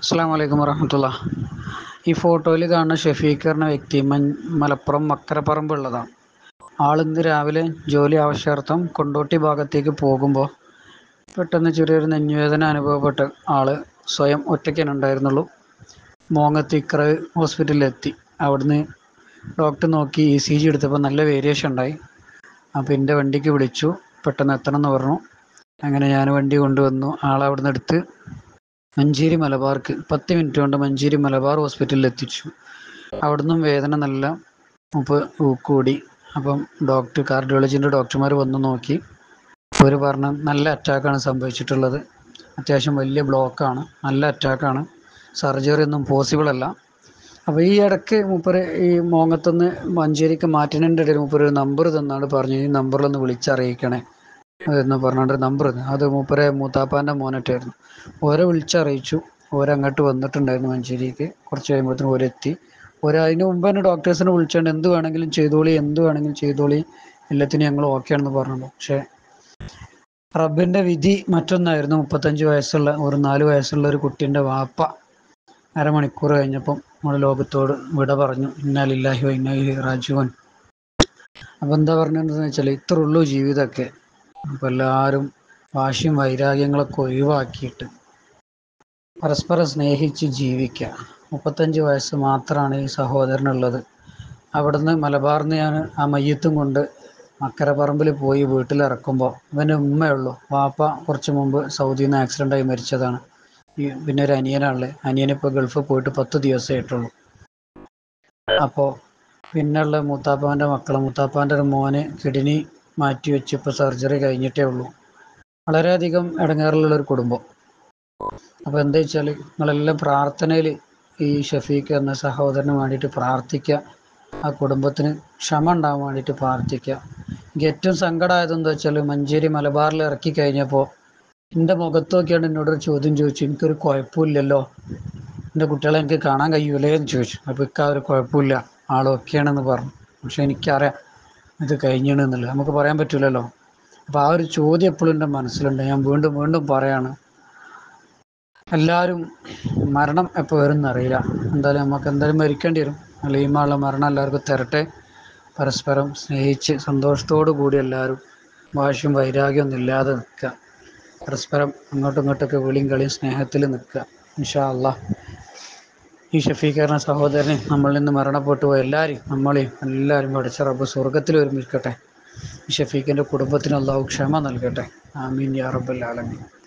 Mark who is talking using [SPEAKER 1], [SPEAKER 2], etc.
[SPEAKER 1] അസ്സാം വലൈക്കും വറഹമത്തുള്ള ഈ ഫോട്ടോയിൽ കാണുന്ന ഷെഫീഖ് എന്ന വ്യക്തി മൻ മലപ്പുറം മക്കരപ്പറമ്പുള്ളതാണ് ആളിന്ന് രാവിലെ ജോലി ആവശ്യാർത്ഥം കൊണ്ടോട്ടി ഭാഗത്തേക്ക് പോകുമ്പോൾ പെട്ടെന്ന് ചെറിയൊരു നെഞ്ഞുവേദന അനുഭവപ്പെട്ട ആൾ സ്വയം ഒറ്റയ്ക്കാണ് ഉണ്ടായിരുന്നുള്ളൂ മോങ്ങത്ത് ഇക്ര ഹോസ്പിറ്റലിലെത്തി അവിടുന്ന് ഡോക്ടർ നോക്കി ഇ സി ജി എടുത്തപ്പോൾ നല്ല വേരിയേഷൻ ഉണ്ടായി അപ്പോൾ എൻ്റെ വണ്ടിക്ക് വിളിച്ചു പെട്ടെന്ന് എത്തണം എന്ന് പറഞ്ഞു അങ്ങനെ ഞാൻ വണ്ടി കൊണ്ടുവന്നു ആളെ അവിടുന്ന് എടുത്ത് മഞ്ചേരി മലബാർക്ക് പത്ത് മിനിറ്റ് കൊണ്ട് മഞ്ചേരി മലബാർ ഹോസ്പിറ്റലിൽ എത്തിച്ചു അവിടുന്ന് വേദന നല്ല മുപ്പ് കൂടി അപ്പം ഡോക്ടർ കാർഡിയോളജിൻ്റെ ഡോക്ടർമാർ വന്ന് നോക്കി അവർ പറഞ്ഞു നല്ല അറ്റാക്കാണ് സംഭവിച്ചിട്ടുള്ളത് അത്യാവശ്യം വലിയ ബ്ലോക്കാണ് നല്ല അറ്റാക്കാണ് സർജറി ഒന്നും പോസിബിൾ അല്ല അപ്പോൾ ഈ ഇടയ്ക്ക് മൂപ്പര് ഈ മോങ്ങത്തുനിന്ന് മഞ്ചേരിക്ക് മാറ്റുന്നതിൻ്റെ ഇടയിൽ മൂപ്പര് ഒരു നമ്പർ തന്നാണ് പറഞ്ഞു ഈ നമ്പറിലൊന്ന് വിളിച്ചറിയിക്കണേ എന്ന് പറഞ്ഞുകൊണ്ട് നമ്പർ അത് മൂപ്പരെ മൂത്താപ്പാൻ്റെ മോനറ്റായിരുന്നു ഓരെ വിളിച്ചറിയിച്ചു ഓരങ്ങോട്ട് വന്നിട്ടുണ്ടായിരുന്നു മഞ്ചേരിക്ക് കുറച്ച് കഴിയുമ്പോഴത്തേനും ഓരെത്തി ഒരു അതിന് മുമ്പ് തന്നെ ഡോക്ടേഴ്സിനെ വിളിച്ചുകൊണ്ട് എന്ത് വേണമെങ്കിലും ചെയ്തോളി എന്ത് വേണമെങ്കിലും ചെയ്തോളി എല്ലാത്തിനും ഞങ്ങൾ ഓക്കെ ആണെന്ന് പറഞ്ഞു പക്ഷേ റബ്ബിൻ്റെ വിധി മറ്റൊന്നായിരുന്നു മുപ്പത്തഞ്ച് വയസ്സുള്ള ഒരു നാല് വയസ്സുള്ള ഒരു കുട്ടീൻ്റെ വാപ്പ അരമണിക്കൂർ കഴിഞ്ഞപ്പം നമ്മുടെ ലോകത്തോട് വിട പറഞ്ഞു ഇന്നാലില്ലാഹി ഇന്നാലി റാജുവൻ അപ്പം എന്താ പറഞ്ഞതെന്ന് വെച്ചാൽ ഇത്ര ഉള്ളൂ ജീവിതമൊക്കെ അപ്പം എല്ലാവരും വാശിയും വൈരാഗ്യങ്ങളൊക്കെ ഒഴിവാക്കിയിട്ട് പരസ്പരം സ്നേഹിച്ച് ജീവിക്കുക മുപ്പത്തഞ്ച് വയസ്സ് മാത്രമാണ് ഈ സഹോദരനുള്ളത് അവിടുന്ന് മലബാറിന്ന് ഞാൻ ആ മയ്യത്തും കൊണ്ട് മക്കരപ്പറമ്പിൽ പോയി വീട്ടിലിറക്കുമ്പോൾ ഇവൻ്റെ ഉമ്മയുള്ളൂ വാപ്പ കുറച്ച് മുമ്പ് സൗദിയിൽ നിന്ന് ആക്സിഡൻ്റായി മരിച്ചതാണ് ഈ പിന്നെ ഒരു അനിയനാണുള്ളത് അനിയനിപ്പോൾ ഗൾഫിൽ പോയിട്ട് പത്ത് ദിവസമേ ആയിട്ടുള്ളൂ അപ്പോൾ പിന്നെയുള്ള മൂത്താപ്പാൻ്റെ മക്കൾ മൂത്താപ്പാൻ്റെ ഒരു മോന് കിഡ്നി മാറ്റി വെച്ച് ഇപ്പോൾ സർജറി കഴിഞ്ഞിട്ടേ ഉള്ളൂ വളരെയധികം ഇടങ്ങേറിലുള്ള ഒരു കുടുംബം അപ്പോൾ എന്താ വെച്ചാൽ നിങ്ങളെല്ലാം പ്രാർത്ഥനയിൽ ഈ ഷഫീഖ് എന്ന സഹോദരന് വേണ്ടിയിട്ട് പ്രാർത്ഥിക്കുക ആ കുടുംബത്തിന് ക്ഷമ ഉണ്ടാകാൻ വേണ്ടിയിട്ട് പ്രാർത്ഥിക്കുക എനിക്ക് ഏറ്റവും സങ്കടമായത് എന്താ വെച്ചാൽ മഞ്ചേരി മലബാറിൽ ഇറക്കി കഴിഞ്ഞപ്പോൾ എൻ്റെ മുഖത്ത് നോക്കിയാണ് എന്നോടൊരു ചോദ്യം ചോദിച്ചു എനിക്കൊരു കുഴപ്പമില്ലല്ലോ എൻ്റെ കുട്ടികളെ എനിക്ക് കാണാൻ കഴിയൂലേ എന്ന് ചോദിച്ചു അപ്പോൾ ഇക്ക ഒരു കുഴപ്പമില്ല ആളൊക്കെയാണെന്ന് പറഞ്ഞു പക്ഷെ എനിക്കറിയാം ഇത് കഴിഞ്ഞണെന്നുള്ളത് നമുക്ക് പറയാൻ പറ്റില്ലല്ലോ അപ്പോൾ ആ ഒരു ചോദ്യം എപ്പോഴും എൻ്റെ മനസ്സിലുണ്ട് ഞാൻ വീണ്ടും വീണ്ടും പറയാണ് എല്ലാവരും മരണം എപ്പോൾ വരും എന്നറിയില്ല എന്തായാലും നമുക്ക് എന്തായാലും മരിക്കേണ്ടി വരും അലീമുള്ള മരണം എല്ലാവർക്കും തരട്ടെ പരസ്പരം സ്നേഹിച്ച് സന്തോഷത്തോടു കൂടി എല്ലാവരും വാശിയും വൈരാഗ്യമൊന്നും ഇല്ലാതെ നിൽക്കുക പരസ്പരം അങ്ങോട്ടും ഇങ്ങോട്ടൊക്കെ വിളിയും കളിയും സ്നേഹത്തിൽ നിൽക്കുക ഇൻഷാ അള്ളാഹ് ഈ ഷഫീഖറിന സഹോദരനെ നമ്മളിൽ നിന്ന് മരണപ്പെട്ടു പോയ എല്ലാവരെയും നമ്മളെയും എല്ലാവരും പഠിച്ച റബ്ബ് സ്വർഗത്തിൽ ഒരുമിക്കട്ടെ ഈ ഷഫീഖിൻ്റെ കുടുംബത്തിന് അള്ളാഹു ക്ഷമ നൽകട്ടെ ആമീൻ യാ റബ്ബൽ ആലമീൻ